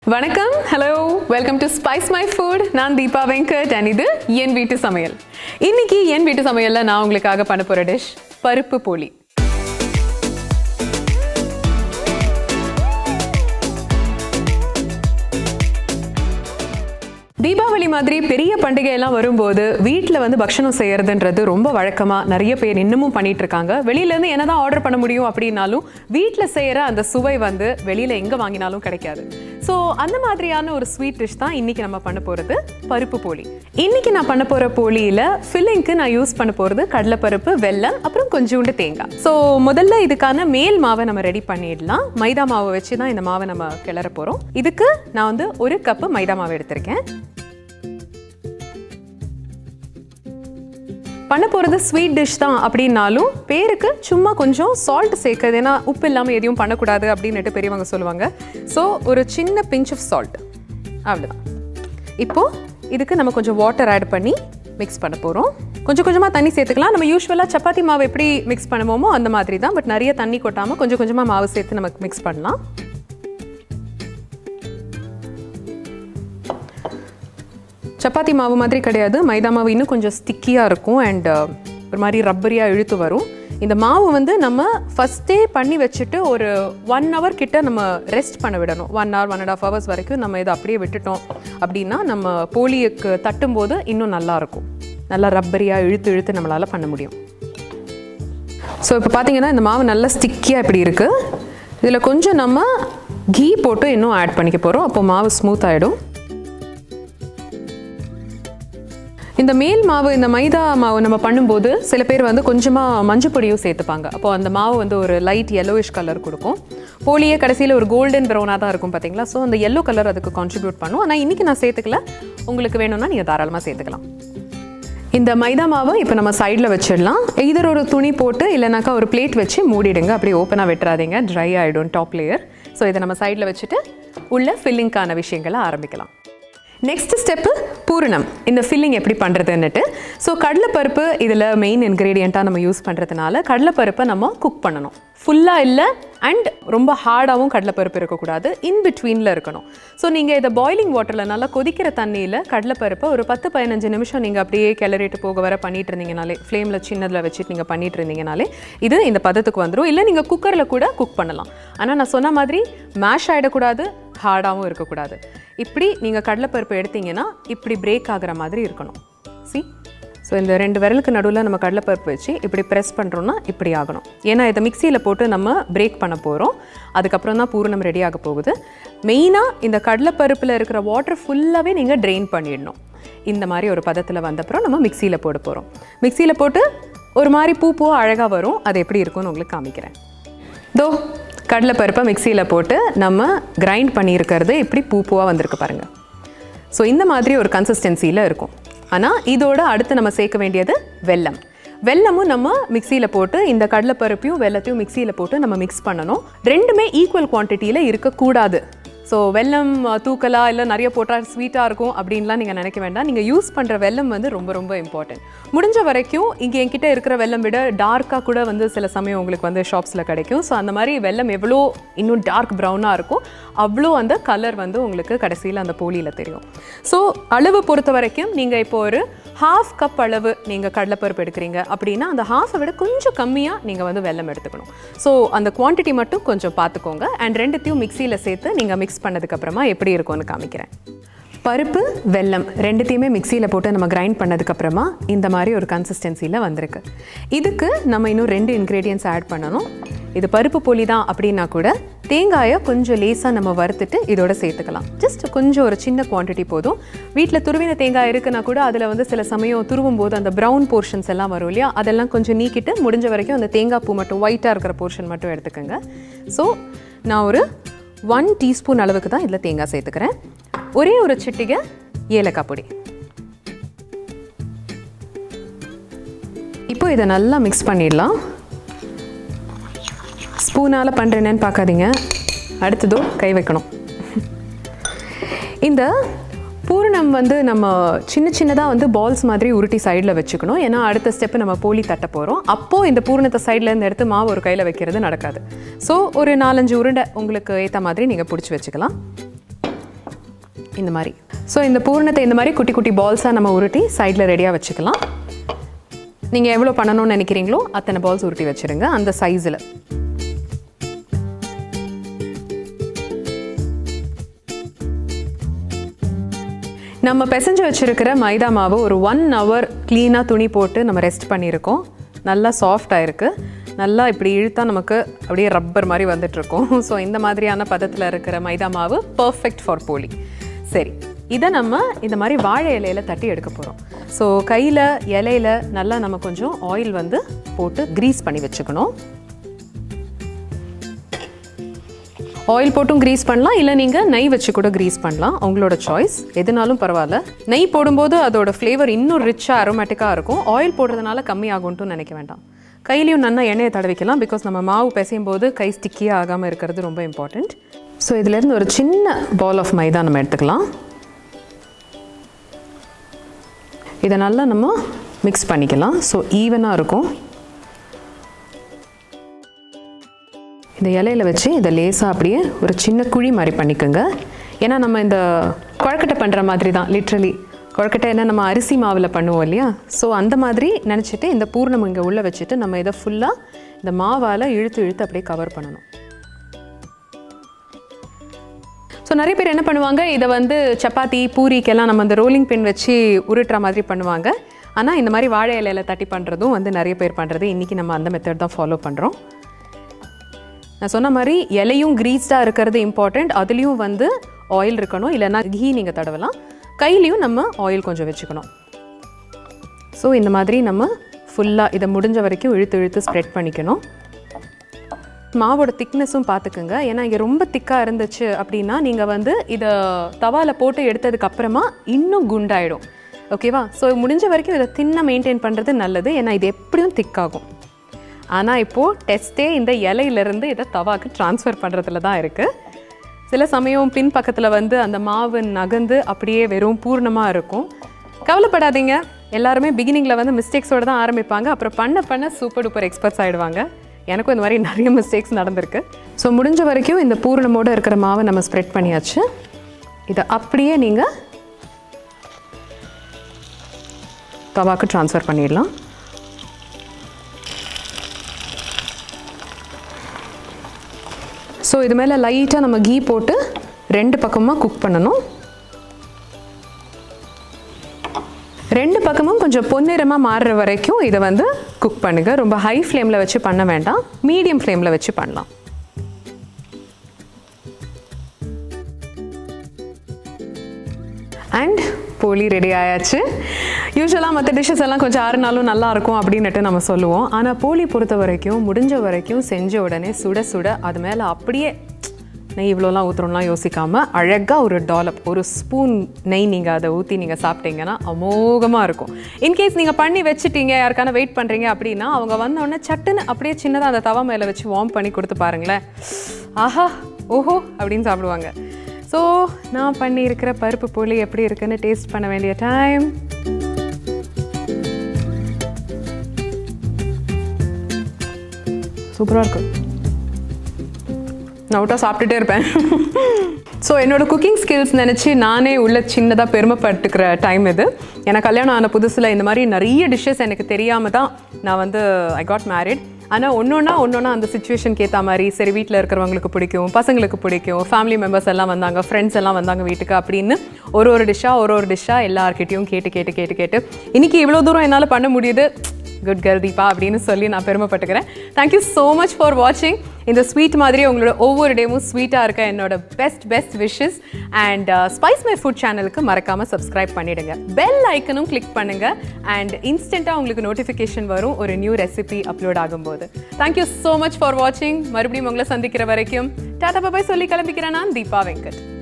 வணக்கம் hello welcome to Spice My Food நான் Deepa Venkat and இது என் வீட்டு சமையல் இன்னைக்கு என் வீட்டு சமையல்ல நான் உங்களுக்காக பண்ண போற டிஷ் பருப்பு போலி தீபாவளி மாதிரி பெரிய பண்டிகை எல்லாம் வரும்போது வீட்டில் வந்து பக்ஷணம் செய்யறதுன்றது ரொம்ப வழக்கமாக நிறைய பேர் இன்னமும் பண்ணிட்டு இருக்காங்க வெளியிலேருந்து என்னதான் ஆர்டர் பண்ண முடியும் அப்படின்னாலும் வீட்டில் செய்கிற அந்த சுவை வந்து வெளியில் எங்கே வாங்கினாலும் கிடைக்காது ஸோ அந்த மாதிரியான ஒரு ஸ்வீட் டிஷ் தான் இன்னைக்கு நம்ம பண்ண போகிறது பருப்பு போலி இன்னைக்கு நான் பண்ண போகிற போலியில் ஃபில்லிங்க்கு நான் யூஸ் பண்ண போகிறது கடலைப்பருப்பு வெல்லம் அப்புறம் கொஞ்சோண்டு தேங்காய் ஸோ முதல்ல இதுக்கான மேல் மாவை நம்ம ரெடி பண்ணிடலாம் மைதா மாவை வச்சு தான் இந்த மாவை நம்ம கிளற போகிறோம் இதுக்கு நான் வந்து ஒரு கப்பு மைதா மாவு எடுத்திருக்கேன் பண்ண போகிறது ஸ்வீட் டிஷ் தான் அப்படின்னாலும் பேருக்கு சும்மா கொஞ்சம் சால்ட் சேர்க்குறது ஏன்னா உப்பு இல்லாமல் எதையும் பண்ணக்கூடாது அப்படின்னுட்டு பெரியவங்க சொல்லுவாங்க ஸோ ஒரு சின்ன பிஞ்ச் ஆஃப் சால்ட் அவ்வளோதான் இப்போது இதுக்கு நம்ம கொஞ்சம் வாட்டர் ஆட் பண்ணி மிக்ஸ் பண்ண போகிறோம் கொஞ்சம் கொஞ்சமாக தண்ணி சேர்த்துக்கலாம் நம்ம யூஸ்வலாக சப்பாத்தி மாவு எப்படி மிக்ஸ் பண்ணுவோமோ அந்த மாதிரி தான் பட் நிறைய தண்ணி கொட்டாமல் கொஞ்சம் கொஞ்சமாக மாவு சேர்த்து நமக்கு மிக்ஸ் பண்ணலாம் சப்பாத்தி மாவு மாதிரி கிடையாது மைதா மாவு இன்னும் கொஞ்சம் ஸ்டிக்கியாக இருக்கும் அண்ட் ஒரு மாதிரி ரப்பரியாக இழுத்து வரும் இந்த மாவு வந்து நம்ம ஃபஸ்ட்டே பண்ணி வச்சுட்டு ஒரு ஒன் ஹவர் கிட்ட நம்ம ரெஸ்ட் பண்ண விடணும் one hour one and half hours வரைக்கும் நம்ம இதை அப்படியே விட்டுட்டோம் அப்படின்னா நம்ம போலியுக்கு தட்டும்போது இன்னும் நல்லாயிருக்கும் நல்லா ரப்பரியாக இழுத்து இழுத்து நம்மளால் பண்ண முடியும் ஸோ இப்போ பார்த்தீங்கன்னா இந்த மாவு நல்லா ஸ்டிக்கியாக இப்படி இருக்குது இதில் கொஞ்சம் நம்ம கீ போட்டு இன்னும் ஆட் பண்ணிக்க போகிறோம் அப்போ மாவு ஸ்மூத் ஆகிடும் இந்த மேல் மாவு இந்த மைதா மாவு நம்ம பண்ணும்போது சில பேர் வந்து கொஞ்சமாக மஞ்சள் பொடியும் சேர்த்துப்பாங்க அப்போ அந்த மாவு வந்து ஒரு லைட் yellowish கலர் கொடுக்கும் போலியே கடைசியில் ஒரு கோல்டன் ப்ரௌனாக தான் இருக்கும் பார்த்தீங்களா ஸோ அந்த yellow கலர் அதுக்கு கான்ட்ரிபியூட் பண்ணும் ஆனால் இன்றைக்கி நான் சேர்த்துக்கல உங்களுக்கு வேணும்னா நீங்கள் தாராளமாக சேர்த்துக்கலாம் இந்த மைதா மாவை இப்போ நம்ம சைடில் வச்சிடலாம் இதர் ஒரு துணி போட்டு இல்லைனாக்கா ஒரு பிளேட் வச்சு மூடிடுங்க அப்படியே ஓப்பனாக விட்டுறாதீங்க ட்ரை ஆகிடும் டாப் லேயர் ஸோ இதை நம்ம சைடில் வச்சுட்டு உள்ள ஃபில்லிங்க்கான விஷயங்களை ஆரம்பிக்கலாம் நெக்ஸ்ட் ஸ்டெப்பு பூரணம் இந்த ஃபில்லிங் எப்படி பண்ணுறதுன்னுட்டு ஸோ கடலைப்பருப்பு இதில் மெயின் இன்க்ரீடியண்ட்டாக நம்ம யூஸ் பண்ணுறதுனால கடலைப்பருப்பை நம்ம குக் பண்ணணும் ஃபுல்லாக இல்லை அண்ட் ரொம்ப ஹார்டாகவும் கடலைப்பருப்பு இருக்கக்கூடாது இன் பிட்வீனில் இருக்கணும் ஸோ நீங்கள் இதை பாய்லிங் வாட்டரில் நல்லா கொதிக்கிற தண்ணியில் கடலைப்பருப்பை ஒரு பத்து பதினஞ்சு நிமிஷம் நீங்கள் அப்படியே கிளறிட்டு போக வர பண்ணிட்டு இருந்தீங்கனாலே ஃப்ளேமில் சின்னதில் வச்சுட்டு நீங்கள் பண்ணிட்டு இருந்தீங்கனாலே இது இந்த பதத்துக்கு வந்துடும் இல்லை நீங்கள் குக்கரில் கூட குக் பண்ணலாம் ஆனால் நான் சொன்ன மாதிரி மேஷ் ஆகிடக்கூடாது ஹார்டாகவும் இருக்கக்கூடாது இப்படி நீங்கள் கடலைப்பருப்பு எடுத்தீங்கன்னா இப்படி பிரேக் ஆகிற மாதிரி இருக்கணும் சி ஸோ இந்த ரெண்டு விரலுக்கு நடுவில் நம்ம கடலைப்பருப்பு வச்சு இப்படி ப்ரெஸ் பண்ணுறோன்னா இப்படி ஆகணும் ஏன்னா இதை மிக்சியில் போட்டு நம்ம பிரேக் பண்ண போகிறோம் அதுக்கப்புறம் தான் பூரணம் ரெடி ஆக போகுது மெயினாக இந்த கடலைப்பருப்பில் இருக்கிற வாட்டர் ஃபுல்லாகவே நீங்கள் ட்ரெயின் பண்ணிடணும் இந்த மாதிரி ஒரு பதத்தில் வந்தப்புறம் நம்ம மிக்சியில் போட போகிறோம் மிக்சியில் போட்டு ஒரு மாதிரி பூ பூவாக அழகாக வரும் அது எப்படி இருக்கும்னு உங்களுக்கு காமிக்கிறேன் தோ கடலைப்பருப்பை மிக்சியில் போட்டு நம்ம கிரைண்ட் பண்ணியிருக்கிறது இப்படி பூ பூவாக வந்திருக்கு பாருங்கள் ஸோ இந்த மாதிரி ஒரு கன்சிஸ்டன்சியில் இருக்கும் ஆனால் இதோட அடுத்து நம்ம சேர்க்க வேண்டியது வெல்லம் வெல்லமும் நம்ம மிக்சியில் போட்டு இந்த கடலைப்பருப்பையும் வெல்லத்தையும் மிக்சியில் போட்டு நம்ம மிக்ஸ் பண்ணணும் ரெண்டுமே ஈக்குவல் குவான்டிட்டியில் இருக்கக்கூடாது ஸோ வெல்லம் தூக்கலா இல்லை நிறைய போட்டால் ஸ்வீட்டாக இருக்கும் அப்படின்லாம் நீங்கள் நினைக்க வேண்டாம் நீங்கள் யூஸ் பண்ணுற வெல்லம் வந்து ரொம்ப ரொம்ப இம்பார்ட்டன்ட் முடிஞ்ச வரைக்கும் இங்கே என்கிட்ட இருக்கிற வெல்லம் விட டார்க்காக கூட வந்து சில சமயம் உங்களுக்கு வந்து ஷாப்ஸில் கிடைக்கும் ஸோ அந்த மாதிரி வெல்லம் எவ்வளோ இன்னும் டார்க் ப்ரௌனாக இருக்கும் அவ்வளோ அந்த கலர் வந்து உங்களுக்கு கடைசியில் அந்த போலியில் தெரியும் ஸோ அளவு பொறுத்த வரைக்கும் நீங்கள் இப்போ ஒரு ஹாஃப் கப் அளவு நீங்கள் கடலைப்பருப்பு எடுக்கிறீங்க அப்படின்னா அந்த ஹாஃபை விட கொஞ்சம் கம்மியாக நீங்கள் வந்து வெல்லம் எடுத்துக்கணும் ஸோ அந்த குவான்டிட்டி மட்டும் கொஞ்சம் பார்த்துக்கோங்க அண்ட் ரெண்டுத்தையும் மிக்சியில் சேர்த்து நீங்கள் மிக்ஸ் பண்ணதுக்கப்புறமா எப்படி இருக்கும்னு காமிக்கிறேன் பருப்பு வெல்லம் ரெண்டுத்தையுமே மிக்சியில் போட்டு நம்ம கிரைண்ட் பண்ணதுக்கப்புறமா இந்த மாதிரி ஒரு கன்சிஸ்டன்சியில் வந்திருக்கு இதுக்கு நம்ம இன்னும் ரெண்டு இன்க்ரீடியன்ஸ் ஆட் பண்ணணும் இது பருப்பு போலி தான் அப்படின்னா கூட தேங்காயை கொஞ்சம் லேசாக நம்ம வறுத்துட்டு இதோட சேர்த்துக்கலாம் ஜஸ்ட் கொஞ்சம் ஒரு சின்ன குவான்டிட்டி போதும் வீட்டில் துருவின தேங்காய் இருக்குன்னா கூட அதில் வந்து சில சமயம் துருவும் போது அந்த ப்ரௌன் போர்ஷன்ஸ் எல்லாம் வரும் இல்லையா அதெல்லாம் கொஞ்சம் நீக்கிட்டு முடிஞ்ச வரைக்கும் அந்த தேங்காய் பூ மட்டும் ஒயிட்டாக இருக்கிற போர்ஷன் மட்டும் எடுத்துக்கோங்க ஸோ நான் ஒரு ஒன் டீஸ்பூன் அளவுக்கு தான் இதில் தேங்காய் சேர்த்துக்கிறேன் ஒரே ஒரு சிட்டிகை ஏலக்காய் பொடி இப்போ இதை நல்லா மிக்ஸ் பண்ணிடலாம் ஸ்பூனால் பண்ணுறேன்னு பார்க்காதீங்க அடுத்ததோ கை வைக்கணும் இந்த பூரணம் வந்து நம்ம சின்ன சின்னதாக வந்து பால்ஸ் மாதிரி உருட்டி சைடில் வச்சுக்கணும் ஏன்னா அடுத்த ஸ்டெப்பு நம்ம போலி தட்ட போகிறோம் அப்போது இந்த பூரணத்தை சைடில் இருந்து எடுத்து மாவு ஒரு கையில் வைக்கிறது நடக்காது ஸோ ஒரு நாலஞ்சு உருண்டை உங்களுக்கு ஏற்ற மாதிரி நீங்கள் பிடிச்சி வச்சுக்கலாம் இந்த மாதிரி ஸோ இந்த பூரணத்தை இந்த மாதிரி குட்டி குட்டி பால்ஸாக நம்ம உருட்டி சைடில் ரெடியாக வச்சுக்கலாம் நீங்கள் எவ்வளோ பண்ணணும்னு நினைக்கிறீங்களோ அத்தனை பால்ஸ் உருட்டி வச்சுருங்க அந்த சைஸில் நம்ம பிசைஞ்சு வச்சுருக்கிற மைதா மாவு ஒரு ஒன் ஹவர் க்ளீனாக துணி போட்டு நம்ம ரெஸ்ட் பண்ணியிருக்கோம் நல்லா சாஃப்டாக இருக்குது நல்லா இப்படி இழுத்தா நமக்கு அப்படியே ரப்பர் மாதிரி வந்துட்டுருக்கும் ஸோ இந்த மாதிரியான பதத்தில் இருக்கிற மைதா மாவு பர்ஃபெக்ட் ஃபார் போலி சரி இதை நம்ம இந்த மாதிரி வாழை இலையில தட்டி எடுக்க போகிறோம் ஸோ கையில் இலையில நல்லா நம்ம கொஞ்சம் ஆயில் வந்து போட்டு க்ரீஸ் பண்ணி வச்சுக்கணும் ஆயில் போட்டும் க்ரீஸ் பண்ணலாம் இல்லை நீங்கள் நெய் வச்சு கூட க்ரீஸ் பண்ணலாம் உங்களோட சாய்ஸ் எதுனாலும் பரவாயில்ல நெய் போடும்போது அதோட ஃப்ளேவர் இன்னும் ரிச்சாக அரோமேட்டிக்காக இருக்கும் ஆயில் போடுறதுனால கம்மி ஆகும்ட்டு நினைக்க வேண்டாம் கையிலையும் நல்லா எண்ணெயை தடவிக்கலாம் பிகாஸ் நம்ம மாவு பிசையும் போது கை ஸ்டிக்கியாக ஆகாமல் இருக்கிறது ரொம்ப இம்பார்ட்டண்ட் ஸோ இதுலேருந்து ஒரு சின்ன பால் ஆஃப் மைதா நம்ம எடுத்துக்கலாம் இதை நல்லா நம்ம மிக்ஸ் பண்ணிக்கலாம் ஸோ ஈவனாக இருக்கும் இந்த இலையில வச்சு இதை லேசாக அப்படியே ஒரு சின்ன குழி மாதிரி பண்ணிக்கோங்க ஏன்னா நம்ம இந்த குழக்கட்டை பண்ணுற மாதிரி தான் லிட்ரலி குழக்கட்டை என்ன நம்ம அரிசி மாவில் பண்ணுவோம் இல்லையா ஸோ அந்த மாதிரி நினச்சிட்டு இந்த பூர்ணம் இங்கே உள்ளே வச்சுட்டு நம்ம இதை ஃபுல்லாக இந்த மாவால் இழுத்து இழுத்து அப்படியே கவர் பண்ணணும் ஸோ நிறைய பேர் என்ன பண்ணுவாங்க இதை வந்து சப்பாத்தி பூரிக்கெல்லாம் நம்ம இந்த ரோலிங் பின் வச்சு உருட்டுற மாதிரி பண்ணுவாங்க ஆனால் இந்த மாதிரி வாழை இலையில தட்டி பண்ணுறதும் வந்து நிறைய பேர் பண்ணுறது இன்றைக்கி நம்ம அந்த மெத்தட் தான் ஃபாலோ பண்ணுறோம் நான் சொன்ன மாதிரி இலையும் க்ரீஸ்டாக இருக்கிறது இம்பார்ட்டண்ட் அதுலேயும் வந்து ஆயில் இருக்கணும் இல்லைன்னா கீ நீங்கள் தடவலாம் கையிலையும் நம்ம ஆயில் கொஞ்சம் வச்சுக்கணும் ஸோ இந்த மாதிரி நம்ம ஃபுல்லாக இதை முடிஞ்ச வரைக்கும் இழுத்து இழுத்து ஸ்ப்ரெட் பண்ணிக்கணும் மாவோட திக்னஸும் பார்த்துக்குங்க ஏன்னா இங்கே ரொம்ப திக்காக இருந்துச்சு அப்படின்னா நீங்கள் வந்து இதை தவாவில் போட்டு எடுத்ததுக்கு அப்புறமா இன்னும் குண்டாயிடும் ஓகேவா ஸோ முடிஞ்ச வரைக்கும் இதை தின்னாக மெயின்டைன் பண்ணுறது நல்லது ஏன்னா இது எப்படியும் திக்காகும் ஆனால் இப்போது டெஸ்ட்டே இந்த இலையிலேருந்து இதை தவாக்கு ட்ரான்ஸ்ஃபர் பண்ணுறதுல தான் இருக்குது சில சமயம் பின் பக்கத்தில் வந்து அந்த மாவு நகர்ந்து அப்படியே வெறும் பூர்ணமாக இருக்கும் கவலைப்படாதீங்க எல்லாருமே பிகினிங்கில் வந்து மிஸ்டேக்ஸோடு தான் ஆரம்பிப்பாங்க அப்புறம் பண்ண பண்ண சூப்பர் டூப்பர் எக்ஸ்பர்ட்ஸ் ஆகிடுவாங்க எனக்கும் இந்த மாதிரி நிறைய மிஸ்டேக்ஸ் நடந்திருக்கு ஸோ முடிஞ்ச வரைக்கும் இந்த பூரணமோடு இருக்கிற மாவை நம்ம ஸ்ப்ரெட் பண்ணியாச்சு இதை அப்படியே நீங்கள் தவாக்கு ட்ரான்ஸ்ஃபர் பண்ணிடலாம் ஸோ இது மேலே லைட்டாக நம்ம கீ போட்டு ரெண்டு பக்கமாக குக் பண்ணணும் ரெண்டு பக்கமும் கொஞ்சம் பொன்னிறமாக மாறுற வரைக்கும் இதை வந்து குக் பண்ணுங்கள் ரொம்ப ஹை ஃப்ளேமில் வச்சு பண்ண வேண்டாம் மீடியம் ஃப்ளேமில் வச்சு பண்ணலாம் அண்ட் போலி ரெடி ஆயாச்சு யூஸ்வலாக மற்ற டிஷ்ஷஸ் எல்லாம் கொஞ்சம் ஆறுனாலும் நல்லா இருக்கும் அப்படின்னுட்டு நம்ம சொல்லுவோம் ஆனால் போலி பொறுத்த வரைக்கும் முடிஞ்ச வரைக்கும் செஞ்ச உடனே சுட சுட அது மேலே அப்படியே நெய் இவ்வளோலாம் ஊற்றுறோம்லாம் யோசிக்காமல் அழகாக ஒரு டாலப் ஒரு ஸ்பூன் நெய் நீங்கள் அதை ஊற்றி நீங்கள் சாப்பிட்டீங்கன்னா அமோகமாக இருக்கும் இன்கேஸ் நீங்கள் பண்ணி வச்சுட்டீங்க யாருக்கான வெயிட் பண்ணுறீங்க அப்படின்னா அவங்க வந்தோடனே சட்டுன்னு அப்படியே சின்னதாக அந்த தவா மேலே வச்சு வார்ம் பண்ணி கொடுத்து பாருங்களேன் ஆஹா ஓஹோ அப்படின்னு சாப்பிடுவாங்க ஸோ நான் பண்ணியிருக்கிற பருப்பு போலி எப்படி இருக்குன்னு டேஸ்ட் பண்ண வேண்டிய டைம் சூப்பராக இருக்கு நான் விட்டா சாப்பிட்டுட்டே இருப்பேன் ஸோ என்னோட குக்கிங் ஸ்கில்ஸ் நினச்சி நானே உள்ள சின்னதாக பெருமைப்பட்டுக்கிற டைம் இது எனக்கு கல்யாணம் ஆன புதுசில் இந்த மாதிரி நிறைய டிஷ்ஷஸ் எனக்கு தெரியாமல் தான் நான் வந்து ஐ காட் மேரிட் ஆனால் ஒன்றொன்னா ஒன்றொன்னா அந்த சுச்சுவேஷனுக்கு ஏற்ற மாதிரி சரி வீட்டில் இருக்கிறவங்களுக்கு பிடிக்கும் பசங்களுக்கு பிடிக்கும் ஃபேமிலி மெம்பர்ஸ் எல்லாம் வந்தாங்க ஃப்ரெண்ட்ஸ் எல்லாம் வந்தாங்க வீட்டுக்கு அப்படின்னு ஒரு ஒரு டிஷ்ஷாக ஒரு ஒரு டிஷ்ஷாக எல்லார்கிட்டையும் கேட்டு கேட்டு கேட்டு கேட்டு இன்றைக்கி இவ்வளோ தூரம் என்னால் பண்ண முடியுது குட் கேர்ள் தீபா அப்படின்னு சொல்லி நான் பெருமைப்பட்டுக்கிறேன் தேங்க்யூ ஸோ மச் ஃபார் வாட்சிங் இந்த ஸ்வீட் மாதிரி உங்களோட ஒவ்வொரு டேவும் ஸ்வீட்டாக இருக்க என்னோட best best wishes and Spice My Food சேனலுக்கு மறக்காமல் சப்ஸ்கிரைப் பண்ணிடுங்க பெல் ஐக்கனும் கிளிக் பண்ணுங்க அண்ட் இன்ஸ்டண்ட்டாக உங்களுக்கு நோட்டிஃபிகேஷன் வரும் ஒரு நியூ ரெசிபி அப்லோட் ஆகும்போது தேங்க்யூ ஸோ மச் ஃபார் வாட்சிங் மறுபடியும் உங்களை சந்திக்கிற வரைக்கும் டாடா பாபாய் சொல்லி கிளம்பிக்கிறேன் நான் தீபா வெங்கட்